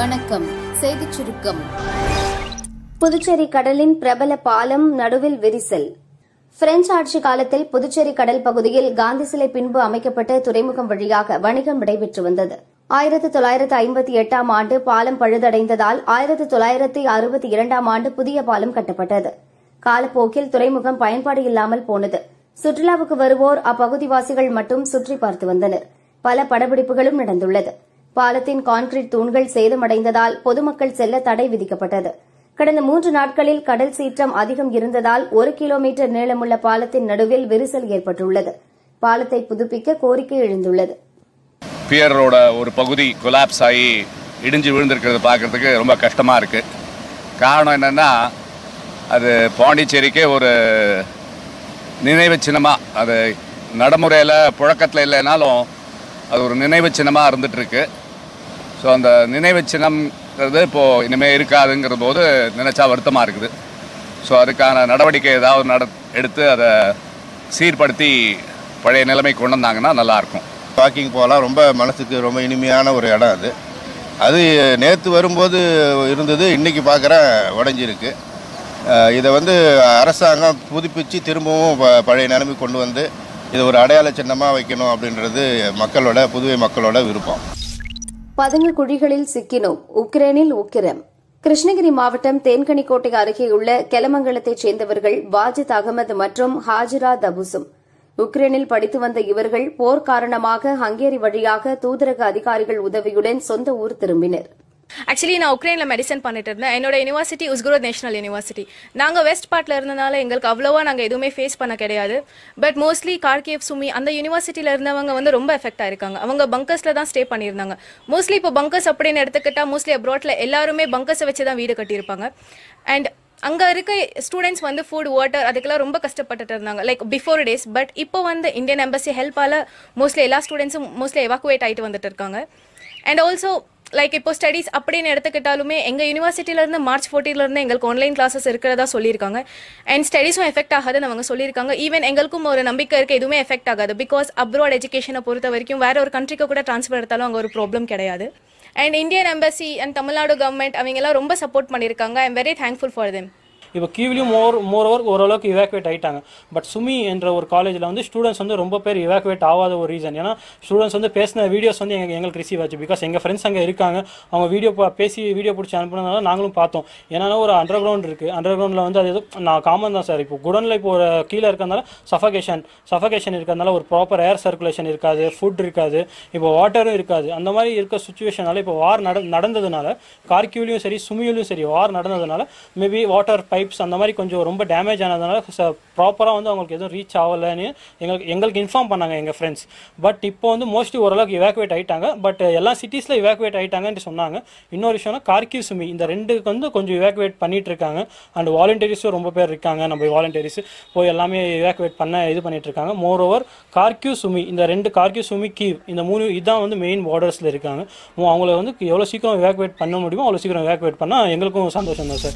வணக்கம் செய்திச் சுருக்கம் புதுச்சேரி கடலின் பிரபல பாலம் நடுவில் விரிசல் பிரெஞ்சு ஆட்சி காலத்தில் புதுச்சேரி கடல் பகுதியில் காந்தி சிலை பின்பு அமைக்கப்பட்ட துறைமுகம் வழியாக வணிகம் நடைபெற்று வந்தது ஆயிரத்து தொள்ளாயிரத்து ஐம்பத்தி எட்டாம் ஆண்டு பாலம் பழுதடைந்ததால் ஆயிரத்து தொள்ளாயிரத்து அறுபத்தி இரண்டாம் ஆண்டு புதிய பாலம் கட்டப்பட்டது காலப்போக்கில் துறைமுகம் பயன்பாடு இல்லாமல் போனது சுற்றுலாவுக்கு வருவோர் அப்பகுதிவாசிகள் மட்டும் சுற்றி பார்த்து வந்தனர் பல படப்பிடிப்புகளும் நடந்துள்ளது பாலத்தின் கான்கிரீட் தூண்கள் சேதமடைந்ததால் பொதுமக்கள் செல்ல தடை விதிக்கப்பட்டது கடந்த மூன்று நாட்களில் கடல் சீற்றம் அதிகம் இருந்ததால் ஒரு கிலோமீட்டர் நீளமுள்ள பாலத்தின் நடுவில் விரிசல் ஏற்பட்டுள்ளது பாலத்தை புதுப்பிக்க கோரிக்கை எழுந்துள்ளது பியரோட ஒரு பகுதி கொலாப்ஸ் ஆகி இடிஞ்சு விழுந்திருக்கிறது பார்க்கறதுக்கு ரொம்ப கஷ்டமாக இருக்குது காரணம் என்னென்னா அது பாண்டிச்சேரிக்கே ஒரு நினைவு சின்னமாக அது நடைமுறையில் புழக்கத்தில் இல்லைனாலும் அது ஒரு நினைவு சின்னமாக இருந்துகிட்ருக்கு ஸோ அந்த நினைவு சின்னம்ங்கிறது இப்போது இனிமேல் இருக்காதுங்கிற போது நினச்சா வருத்தமாக இருக்குது ஸோ அதுக்கான நடவடிக்கை ஏதாவது நட எடுத்து அதை சீர்படுத்தி பழைய நிலைமை கொண்டு வந்தாங்கன்னா நல்லாயிருக்கும் வாக்கிங் போகலாம் ரொம்ப மனசுக்கு ரொம்ப இனிமையான ஒரு இடம் அது அது நேற்று வரும்போது இருந்தது இன்றைக்கி பார்க்குற உடஞ்சிருக்கு அஹ் இதை வந்து அரசாங்கம் புதுப்பித்து திரும்பவும் ப- பழைய நிலைமை கொண்டு வந்து இதை ஒரு அடையாள சின்னமாக வைக்கணும் அப்படின்றது மக்களோட புதுவை மக்களோட விருப்பம் பதுங்கு குழிகளில் சிக்கினோம் உக்ரைனில் உக்கிரம் கிருஷ்ணகிரி மாவட்டம் தேன்கனிக்கோட்டை அருகேயுள்ள கெலமங்கலத்தைச் சேர்ந்தவர்கள் வாஜித் அகமது மற்றும் ஹாஜிரா தபுசும் உக்ரைனில் படித்து வந்த இவர்கள் போர் காரணமாக ஹங்கேரி வழியாக தூதரக அதிகாரிகள் உதவியுடன் சொந்த ஊர் திரும்பினர் ஆக்சுவலி நான் உக்ரைனில் மெடிசன் பண்ணிட்டு இருந்தேன் என்னோட யூனிவர்சிட்டி உஸ்குரோத் நேஷனல் யூனிவர்சிட்டி நாங்கள் வெஸ்ட் பார்ட்டில் இருந்தனால எங்களுக்கு அவ்வளோவா நாங்கள் எதுவுமே ஃபேஸ் பண்ண கிடையாது பட் மோஸ்ட்லி கார்கேவ் சுமி அந்த யூனிவர்சிட்டியில் இருந்தவங்க வந்து ரொம்ப எஃபெக்ட் ஆயிருக்காங்க அவங்க பங்கர்ஸில் தான் ஸ்டே பண்ணியிருந்தாங்க மோஸ்ட்லி இப்போ பங்கர்ஸ் அப்படின்னு எடுத்துக்கிட்டா மோஸ்ட்லி அப்ராட்ல எல்லாருமே பங்கர்ஸை வச்சு தான் வீடு கட்டியிருப்பாங்க அண்ட் அங்கே இருக்க ஸ்டூடெண்ட்ஸ் வந்து ஃபுட் வாட்டர் அதுக்கெல்லாம் ரொம்ப கஷ்டப்பட்டுட்டு இருந்தாங்க லைக் பிஃபோர் டேஸ் பட் இப்போ வந்து இந்தியன் எம்பசி ஹெல்ப்பால் மோஸ்ட்லி எல்லா ஸ்டூடெண்ட்ஸும் மோஸ்ட்லி எவாக்குவேட் ஆகிட்டு வந்துட்டு இருக்காங்க அண்ட் ஆல்சோ லைக் இப்போ ஸ்டடீஸ் அப்படின்னு எடுத்துக்கிட்டாலுமே எங்கள் யூனிவர்சிட்டியிலேருந்து மார்ச் 14 இருந்து எங்களுக்கு ஆன்லைன் கிளாஸஸ் இருக்கிறதா சொல்லியிருக்காங்க அண்ட் ஸ்டடீஸும் எஃபெக்ட் ஆகாதுன்னு அவங்க சொல்லியிருக்காங்க ஈவன் எங்களுக்கும் ஒரு நம்பிக்கை இருக்குது எதுவுமே எஃபெக்ட் ஆகாது பிகாஸ் அப்ராட் எஜுகேஷனை பொறுத்த வரைக்கும் வேற ஒரு கண்ட்ரிக்கு கூட ட்ரான்ஸ்ஃபர் எடுத்தாலும் அங்கே ஒரு ப்ராப்ளம் கிடையாது and Indian embassy and Tamil Nadu government அவங்க எல்லாம் ரொம்ப சப்போர்ட் பண்ணியிருக்காங்க I'm very thankful for them இப்போ கீவ்லையும் மோர் மோர் ஓவர் ஓரளவுக்கு இவாக்குவேட் ஆயிட்டாங்க பட் சுமி என்ற ஒரு காலேஜில் வந்து ஸ்டூடெண்ட்ஸ் வந்து ரொம்ப பேர் இவாக்குவேட் ஆகாத ஒரு ரீசன் ஏன்னா ஸ்டூடெண்ட்ஸ் வந்து பேசின வீடியோஸ் வந்து எங்க எங்களுக்கு ரிசீவ் ஆச்சு பிகாஸ் எங்கள் ஃப்ரெண்ட்ஸ் அங்கே இருக்காங்க அவங்க வீடியோ பேசி வீடியோ பிடிச்சி அனுப்புனதுனால நாங்களும் பார்த்தோம் ஏன்னா ஒரு அண்டர் கிரவுண்ட் இருக்குது அண்டர் கிரவுண்டில் வந்து அது எதுவும் நான் காமன் தான் சார் இப்போ குடனில் இப்போ ஒரு கீழே இருக்கிறதுனால சஃபகேஷன் சஃபகேஷன் இருக்கிறதுனால ஒரு ப்ராப்பர் ஏர் சர்க்குலேஷன் இருக்காது ஃபுட் இருக்காது இப்போ வாட்டரும் இருக்காது அந்த மாதிரி இருக்க சுச்சுவேஷனால இப்போ வார் நட நடந்ததுனால கார்கியூலையும் சரி சுமியிலையும் சரி வார் நடந்ததுனால மேபி வாட்டர் பைப்ஸ் அந்த மாதிரி கொஞ்சம் ரொம்ப டேமேஜ் ஆனதுனால ப்ராப்பராக வந்து அவங்களுக்கு எதுவும் ரீச் ஆகலைன்னு எங்களுக்கு எங்களுக்கு இன்ஃபார்ம் பண்ணாங்க எங்கள் ஃப்ரெண்ட்ஸ் பட் இப்போ வந்து மோஸ்ட்லி ஓரளவுக்கு இவாக்குவேட் ஆயிட்டாங்க பட் எல்லா சிட்டிஸில் இவாக்குவேட் ஆயிட்டாங்கன்னு சொன்னாங்க இன்னொரு விஷயம்னா கார்கிவ் சுமி இந்த ரெண்டுக்கு வந்து கொஞ்சம் இவாக்குவேட் பண்ணிட்டு இருக்காங்க அண்ட் வாலண்டியர்ஸும் ரொம்ப பேர் இருக்காங்க நம்ம வாலண்டியர்ஸ் போய் எல்லாமே இவாக்குவேட் பண்ண இது பண்ணிட்டு இருக்காங்க மோர் ஓவர் கார்கிவ் சுமி இந்த ரெண்டு கார்கிவ் சுமி கீவ் இந்த மூணு இதுதான் வந்து மெயின் பார்டர்ஸில் இருக்காங்க மோ- அவங்கள வந்து எவ்வளோ சீக்கிரம் இவாக்குவேட் பண்ண முடியுமோ அவ்வளோ சீக்கிரம் இவாக்குவேட் பண்ணால் எங்களுக்கும் சந்தோஷம் தான் சார்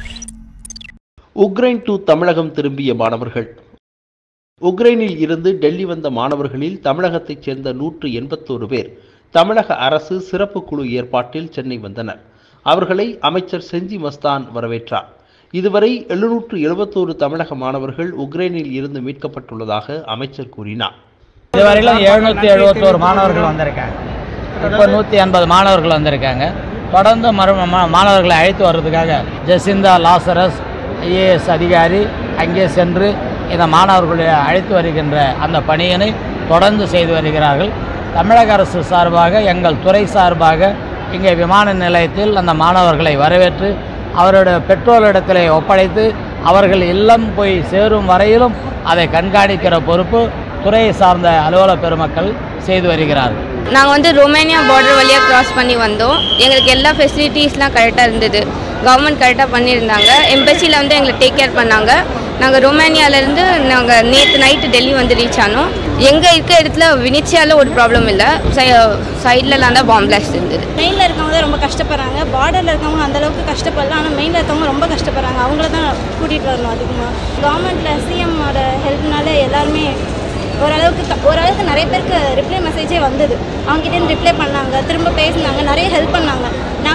உக்ரைன் டு தமிழகம் திரும்பிய மாணவர்கள் உக்ரைனில் இருந்து டெல்லி வந்த மாணவர்களில் தமிழகத்தைச் சேர்ந்த நூற்று எண்பத்தோரு பேர் தமிழக அரசு சிறப்பு குழு ஏற்பாட்டில் சென்னை வந்தனர் அவர்களை அமைச்சர் செஞ்சி மஸ்தான் வரவேற்றார் இதுவரை எழுநூற்று எழுபத்தோரு தமிழக மாணவர்கள் உக்ரைனில் இருந்து மீட்கப்பட்டுள்ளதாக அமைச்சர் கூறினார் இதுவரையிலும் எழுநூற்றி எழுபத்தோரு மாணவர்கள் வந்திருக்காங்க இப்போ நூற்றி எண்பது மாணவர்கள் வந்திருக்காங்க தொடர்ந்து மறு மா- மாணவர்களை அழைத்து வர்றதுக்காக ஜெசிந்தா லாசரஸ் ஐஏஎஸ் அதிகாரி அங்கே சென்று இந்த மாணவர்களை அழைத்து வருகின்ற அந்த பணியினை தொடர்ந்து செய்து வருகிறார்கள் தமிழக அரசு சார்பாக எங்கள் துறை சார்பாக இங்கே விமான நிலையத்தில் அந்த மாணவர்களை வரவேற்று அவருடைய பெற்றோரிடத்திலே ஒப்படைத்து அவர்கள் இல்லம் போய் சேரும் வரையிலும் அதை கண்காணிக்கிற பொறுப்பு துறையை சார்ந்த அலுவலக பெருமக்கள் செய்து வருகிறார்கள் நாங்கள் வந்து ரொமேனியா பார்டர் வழியாக கிராஸ் பண்ணி வந்தோம் எங்களுக்கு எல்லா ஃபெசிலிட்டிஸ்லாம் கரெக்டாக இருந்தது கவர்மெண்ட் கரெக்டாக பண்ணியிருந்தாங்க எம்பசியில் வந்து எங்களை டேக் கேர் பண்ணாங்க நாங்கள் ரொமேனியாவிலேருந்து நாங்கள் நேற்று நைட்டு டெல்லி வந்து ரீச் ஆனோம் எங்கே இருக்க இடத்துல வினிச்சியாவில் ஒரு ப்ராப்ளம் இல்லை சைட்லலாம் தான் பாம்பு பிளாஸ்ட் இருந்தது மெயினில் இருக்கவங்க தான் ரொம்ப கஷ்டப்படுறாங்க பார்டரில் இருக்கவங்க அந்த அளவுக்கு கஷ்டப்படல ஆனால் மெயினில் இருக்கவங்க ரொம்ப கஷ்டப்படுறாங்க அவங்கள தான் கூட்டிகிட்டு வரணும் அதிகமாக கவர்மெண்ட்டில் சிஎம்மோட ஹெல்ப்னால எல்லாருமே ஓரளவுக்கு க- ஓரளவுக்கு நிறைய பேருக்கு ரிப்ளை மெசேஜே வந்தது அவங்ககிட்டேருந்து ரிப்ளை பண்ணாங்க திரும்ப பேசினாங்க நிறைய ஹெல்ப் பண்ணாங்க நாங்கள்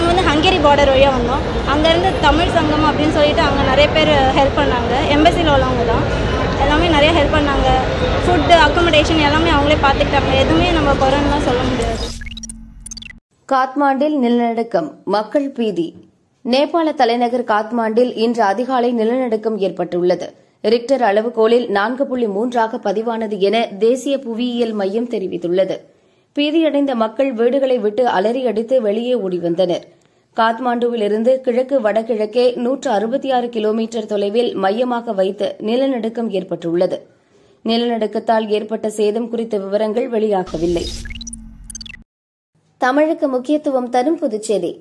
நாங்கள் வந்து ஹங்கேரி பார்டர் வழியாக வந்தோம் அங்கேருந்து தமிழ் சங்கம் அப்படின்னு சொல்லிட்டு அங்கே நிறைய பேர் ஹெல்ப் பண்ணாங்க எம்பசியில் உள்ளவங்க தான் எல்லாமே நிறைய ஹெல்ப் பண்ணாங்க ஃபுட்டு அக்கமடேஷன் எல்லாமே அவங்களே பார்த்துக்கிட்டாங்க எதுவுமே நம்ம குறைன்னுலாம் சொல்ல முடியாது காத்மாண்டில் நிலநடுக்கம் மக்கள் பீதி நேபாள தலைநகர் காத்மாண்டில் இன்று அதிகாலை நிலநடுக்கம் ஏற்பட்டுள்ளது ரிக்டர் அளவுகோலில் நான்கு புள்ளி மூன்றாக பதிவானது என தேசிய புவியியல் மையம் தெரிவித்துள்ளது பீதியடைந்த மக்கள் வீடுகளை விட்டு அலறி அடித்து வெளியே ஓடி வந்தனர் காத்மாண்டுவிலிருந்து கிழக்கு வடகிழக்கே நூற்று அறுபத்தி ஆறு கிலோமீட்டர் தொலைவில் மையமாக வைத்து நிலநடுக்கம் ஏற்பட்டுள்ளது நிலநடுக்கத்தால் ஏற்பட்ட சேதம் குறித்த விவரங்கள் வெளியாகவில்லை தமிழுக்கு முக்கியத்துவம் தரும் புதுச்சேரி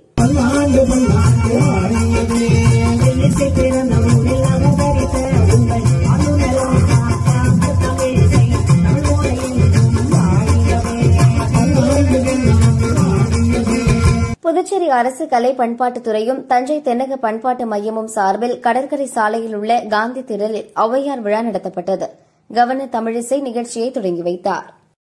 புதுச்சேரி அரசு கலை பண்பாட்டுத் துறையும் தஞ்சை தென்னக பண்பாட்டு மையமும் சார்பில் கடற்கரை சாலையில் உள்ள காந்தி திடலில் ஔவையார் விழா நடத்தப்பட்டது கவர்னர் தமிழிசை நிகழ்ச்சியை தொடங்கி வைத்தார்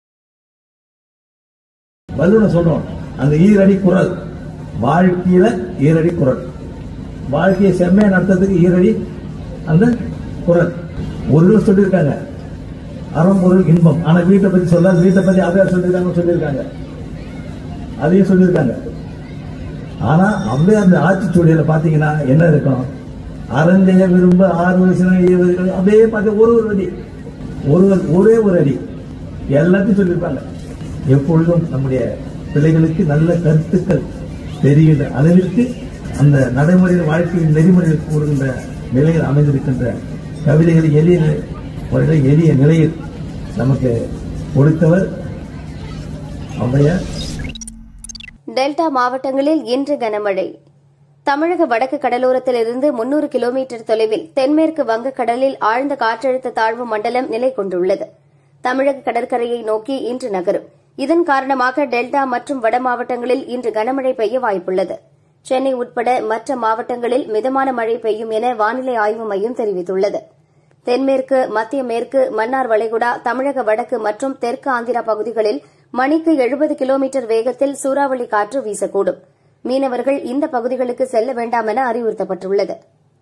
வல்லுன சொல்றோம் அந்த ஈரடி குரல் வாழ்க்கையில ஈரடி குரல் வாழ்க்கையை செம்மையா நடத்துறதுக்கு ஈரடி அந்த குரல் ஒரு சொல்லியிருக்காங்க அறம்பொருள் இன்பம் ஆனா வீட்டை பத்தி சொல்ல வீட்டை பத்தி அவையார் சொல்லியிருக்காங்க சொல்லியிருக்காங்க அதையும் சொல்லியிருக்காங்க ஆனா அப்படியே அந்த ஆட்சிச்சூடியில பாத்தீங்கன்னா என்ன இருக்கும் அறந்தைய விரும்ப ஆறு வயசுல அப்படியே பார்த்து ஒரு ஒரு அடி ஒரு ஒரே ஒரு அடி எல்லாத்தையும் சொல்லியிருப்பாங்க எப்பொழுதும் நம்முடைய பிள்ளைகளுக்கு நல்ல கருத்துக்கள் தெரிகின்ற அளவிற்கு அந்த நடைமுறையில் வாழ்க்கையில் நெறிமுறையில் கூறுகின்ற நிலையில் அமைந்திருக்கின்ற கவிதைகளை எளிய ஒரு எளிய நிலையில் நமக்கு கொடுத்தவர் ஔவையார் டெல்டா மாவட்டங்களில் இன்று கனமழை தமிழக வடக்கு கடலோரத்திலிருந்து முன்னூறு கிலோமீட்டர் தொலைவில் தென்மேற்கு வங்கக்கடலில் ஆழ்ந்த காற்றழுத்த தாழ்வு மண்டலம் நிலை கொண்டுள்ளது தமிழக கடற்கரையை நோக்கி இன்று நகரும் இதன் காரணமாக டெல்டா மற்றும் வட மாவட்டங்களில் இன்று கனமழை பெய்ய வாய்ப்புள்ளது சென்னை உட்பட மற்ற மாவட்டங்களில் மிதமான மழை பெய்யும் என வானிலை ஆய்வு மையம் தெரிவித்துள்ளது தென்மேற்கு மத்திய மேற்கு மன்னார் வளைகுடா தமிழக வடக்கு மற்றும் தெற்கு ஆந்திரா பகுதிகளில் மணிக்கு எழுபது கிலோமீட்டர் வேகத்தில் சூறாவளி காற்று வீசக்கூடும் மீனவர்கள் இந்த பகுதிகளுக்கு செல்ல வேண்டாம் என அறிவுறுத்தப்பட்டுள்ளது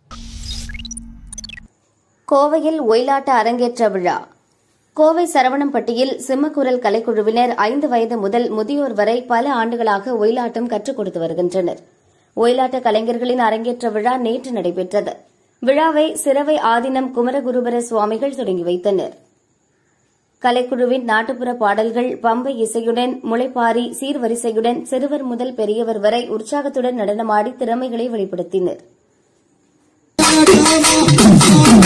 கோவையில் ஒயிலாட்ட அரங்கேற்ற விழா கோவை சரவணம்பட்டியில் சிம்மக்குரல் கலைக்குழுவினர் ஐந்து வயது முதல் முதியோர் வரை பல ஆண்டுகளாக ஒயிலாட்டம் கற்றுக் கொடுத்து வருகின்றனர் ஒயிலாட்ட கலைஞர்களின் அரங்கேற்ற விழா நேற்று நடைபெற்றது விழாவை சிறவை ஆதினம் குமரகுருபர சுவாமிகள் தொடங்கி வைத்தனர் கலைக்குழுவின் நாட்டுப்புற பாடல்கள் பம்பை இசையுடன் முளைப்பாரி சீர்வரிசையுடன் சிறுவர் முதல் பெரியவர் வரை உற்சாகத்துடன் நடனமாடி திறமைகளை வெளிப்படுத்தினர்